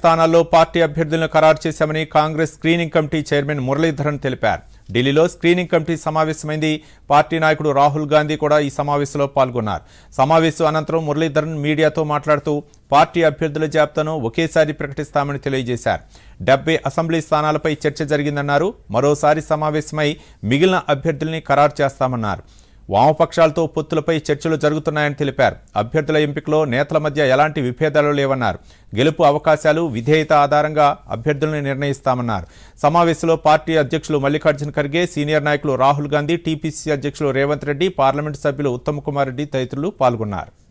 స్థానాల్లో పార్టీ అభ్యర్థులను ఖరారు చేశామని Congress screening committee chairman Muraleedharan తెలిపారు ఢిల్లీలో స్క్రీనింగ్ కమిటీ సమావేశమైంది పార్టీ నాయకుడు రాహుల్ గాంధీ కూడా ఈ సమావేశంలో పాల్గొన్నారు సమావేశం అనంతరం మురళీధరన్ మీడియాతో మాట్లాడుతూ పార్టీ అభ్యర్థుల జాబితాను ఒకేసారి ప్రకటిస్తామని తెలియజేశారు డెబ్బై అసెంబ్లీ స్థానాలపై చర్చ జరిగిందన్నారు మరోసారి సమావేశమై మిగిలిన అభ్యర్థుల్ని ఖరారు చేస్తామన్నారు వామపక్షాలతో పొత్తులపై చర్చలు జరుగుతున్నాయని తెలిపారు అభ్యర్థుల ఎంపికలో నేతల మధ్య ఎలాంటి విభేదాలు లేవన్నారు గెలుపు అవకాశాలు విధేయత ఆధారంగా అభ్యర్థులను నిర్ణయిస్తామన్నారు సమావేశంలో పార్టీ అధ్యక్షులు మల్లికార్జున ఖర్గే సీనియర్ నాయకులు రాహుల్ గాంధీ టీపీసీ అధ్యక్షులు రేవంత్ రెడ్డి పార్లమెంటు సభ్యులు ఉత్తమ్ కుమార్ రెడ్డి తదితరులు పాల్గొన్నారు